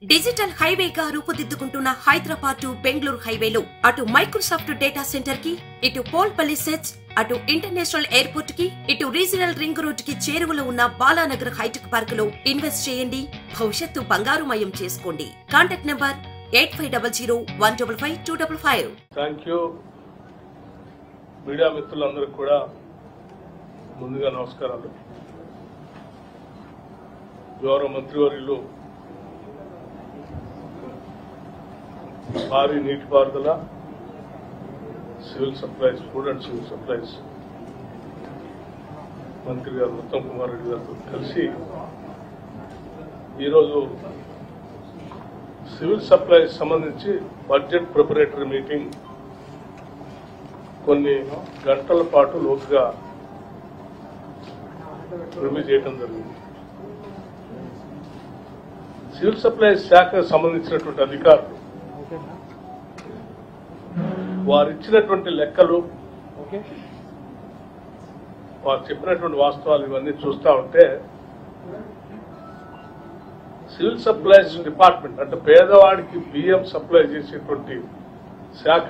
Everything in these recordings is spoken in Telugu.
డిజిటల్ హైవేగా రూపుదిద్దుకుంటున్న హైదరాబాద్ టు బెంగళూరు హైవేలో అటు మైక్రోసాఫ్ట్ డేటా సెంటర్ కి ఇటు పోల్పల్లి సెట్స్ అటు ఇంటర్నేషనల్ ఎయిర్పోర్ట్ కి ఇటు రీజనల్ రింగ్ రోడ్ కి చేరువలో ఉన్న బాలానగర్ హైటెక్ పార్క్ లో ఇన్వెస్ట్ చేయండి భవిష్యత్తు బంగారుమయం చేసుకోండి contact number eight five double zero one double five two double five thank you media మిత్రులందరికీ కూడా ముందుగా నమస్కారాలు గౌరవ మంత్రివర్యులు భారీ నీటిపారుదల civil supplies food and civil supplies మంత్రి గారు ఉత్తమ్ కుమార్ రెడ్డి గారితో కలిసి ఈరోజు సివిల్ సప్లైస్ సంబంధించి బడ్జెట్ ప్రిపరేటరీ మీటింగ్ కొన్ని గంటల పాటు లోతుగా రివ్యూ చేయడం జరిగింది సివిల్ సప్లైస్ శాఖకు సంబంధించినటువంటి అధికారులు వారు ఇచ్చినటువంటి లెక్కలు వారు చెప్పినటువంటి వాస్తవాలు ఇవన్నీ చూస్తా ఉంటే సివిల్ సప్లైస్ డిపార్ట్మెంట్ అంటే పేదవాడికి బియ్యం సప్లై చేసేటువంటి శాఖ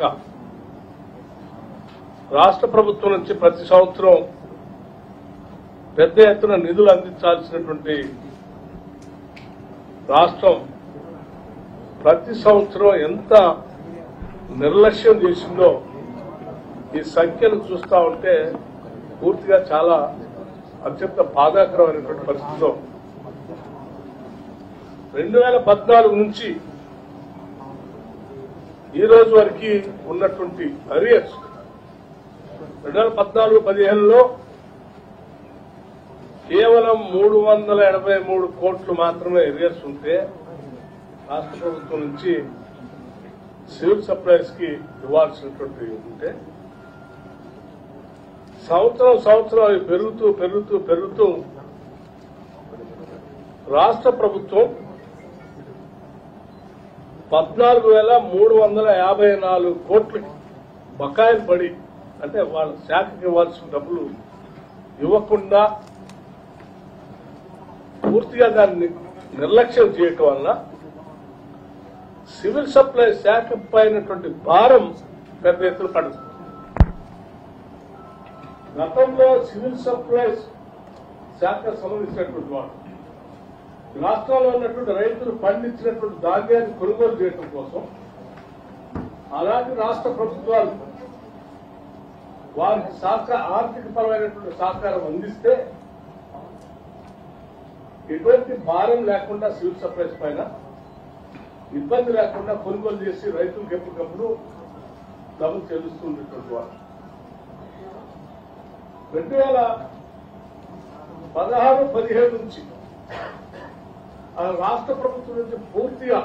రాష్ట్ర ప్రభుత్వం నుంచి ప్రతి సంవత్సరం పెద్ద ఎత్తున నిధులు అందించాల్సినటువంటి రాష్ట్రం ప్రతి సంవత్సరం ఎంత నిర్లక్ష్యం చేసిందో ఈ సంఖ్యను చూస్తా ఉంటే పూర్తిగా చాలా అత్యంత బాధాకరమైనటువంటి పరిస్థితిలో రెండు వేల పద్నాలుగు నుంచి ఈ రోజు వరకు ఉన్నటువంటి అరియర్స్ రెండు వేల పద్నాలుగు పదిహేనులో కేవలం మూడు వందల ఎనభై మూడు కోట్లు మాత్రమే ఎరియర్స్ ఉంటే రాష్ట్ర ప్రభుత్వం నుంచి సివిల్ సప్లైస్ కి ఇవ్వాల్సినటువంటి ఉంటే సంవత్సరం సంవత్సరం అవి పెరుగుతూ పెరుగుతూ పెరుగుతూ రాష్ట్ర ప్రభుత్వం పద్నాలుగు వేల మూడు వందల యాభై నాలుగు కోట్లకి బకాయిలు పడి అంటే వాళ్ళ శాఖకి ఇవ్వాల్సిన డబ్బులు ఇవ్వకుండా పూర్తిగా దాన్ని నిర్లక్ష్యం చేయటం వలన సివిల్ సప్లై శాఖ పైనటువంటి భారం పెద్ద ఎత్తున పడుతుంది గతంలో సివిల్ సప్లైస్ శాఖ సంబంధించినటువంటి వాడు రాష్ట్రంలో ఉన్నటువంటి రైతులు పండించినటువంటి ధాన్యాన్ని కొనుగోలు చేయడం కోసం అలాంటి రాష్ట్ర ప్రభుత్వాలు వారికి సహకార ఆర్థిక పరమైనటువంటి సహకారం అందిస్తే ఎటువంటి భారం లేకుండా సివిల్ సప్లైస్ పైన ఇబ్బంది లేకుండా కొనుగోలు చేసి రైతులకు ఎప్పటికప్పుడు డబ్బులు చెల్లిస్తున్నటువంటి వారు రెండు వేల పదహారు పదిహేడు నుంచి ఆ రాష్ట్ర ప్రభుత్వం నుంచి పూర్తిగా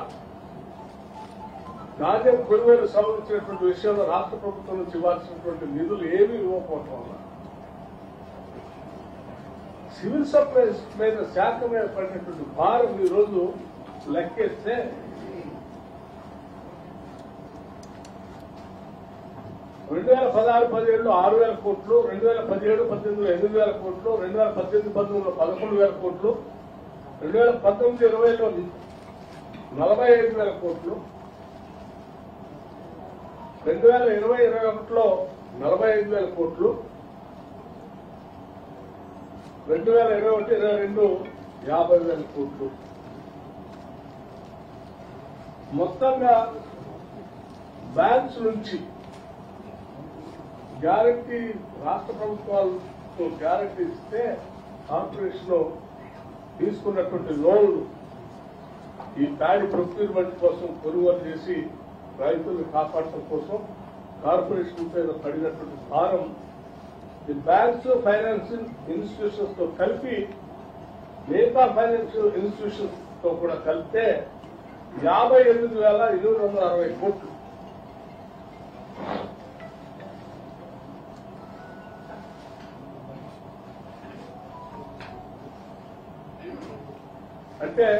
ధాన్యం కొనుగోలు సంబంధించినటువంటి విషయంలో రాష్ట్ర ప్రభుత్వం నుంచి ఇవ్వాల్సినటువంటి నిధులు ఏమీ ఇవ్వకపోవటం వల్ల సివిల్ సప్లైస్ మీద శాఖ మీద పడినటువంటి భారం ఈ రోజు లెక్కేస్తే రెండు వేల పదహారు పదిహేడులో ఆరు వేల కోట్లు రెండు వేల పదిహేడు పద్దెనిమిదిలో ఎనిమిది వేల కోట్లు రెండు వేల పద్దెనిమిది పంతొమ్మిదిలో పదకొండు వేల కోట్లు రెండు వేల పంతొమ్మిది ఇరవైలో నలభై ఐదు వేల కోట్లు రెండు వేల ఇరవై ఇరవై ఒకటిలో నలభై ఐదు వేల కోట్లు రెండు వేల ఇరవై ఒకటి ఇరవై రెండు యాభై వేల కోట్లు మొత్తంగా బ్యాంక్స్ నుంచి గ్యారంటీ రాష్ట్ర ప్రభుత్వాలు గ్యారంటీ ఇస్తే కార్పొరేషన్ తీసుకున్నటువంటి లోన్లు ఈ ప్యాడీ ప్రొక్యూర్మెంట్ కోసం కొనుగోలు చేసి రైతులను కాపాడటం కోసం కార్పొరేషన్ మీద పడినటువంటి భారం ఈ బ్యాంక్స్ ఫైనాన్షియల్ ఇన్స్టిట్యూషన్స్ తో కలిపి మిగతా ఫైనాన్షియల్ ఇన్స్టిట్యూషన్స్ తో కూడా కలిపితే యాభై ఎనిమిది వేల ఎనిమిది వందల అరవై కోట్లు అంటే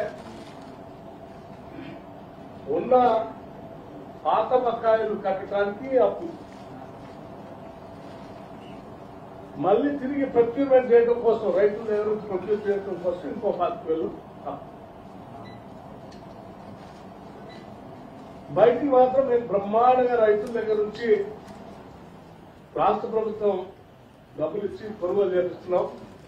ఉన్న పాత బకాయిలు కట్టడానికి అప్పు మళ్ళీ తిరిగి ప్రొక్యూర్మెంట్ చేయడం కోసం రైతుల దగ్గర నుంచి ప్రొక్యూర్ చేయడం కోసం ఇంకో పాతిక వేలు అప్పు. బయటికి మాత్రం మేము బ్రహ్మాండంగా రైతుల దగ్గర నుంచి రాష్ట్ర ప్రభుత్వం డబ్బులు ఇచ్చి కొనుగోలు చేపిస్తున్నాం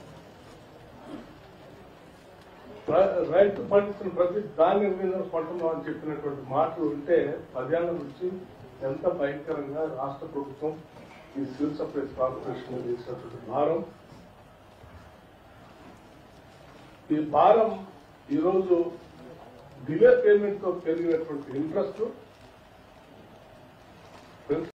ర- రైతు పండించిన ప్రతి ధాన్యం మీద కొంటున్నాం అని చెప్పినటువంటి మాటలు ఉంటే పదేళ్ల నుంచి ఎంత భయంకరంగా రాష్ట్ర ప్రభుత్వం ఈ సివిల్ సప్లైస్ కార్పొరేషన్ మీద చేసినటువంటి భారం ఈ భారం ఈరోజు డిలే పేమెంట్ తో పెరిగినటువంటి ఇంట్రెస్ట్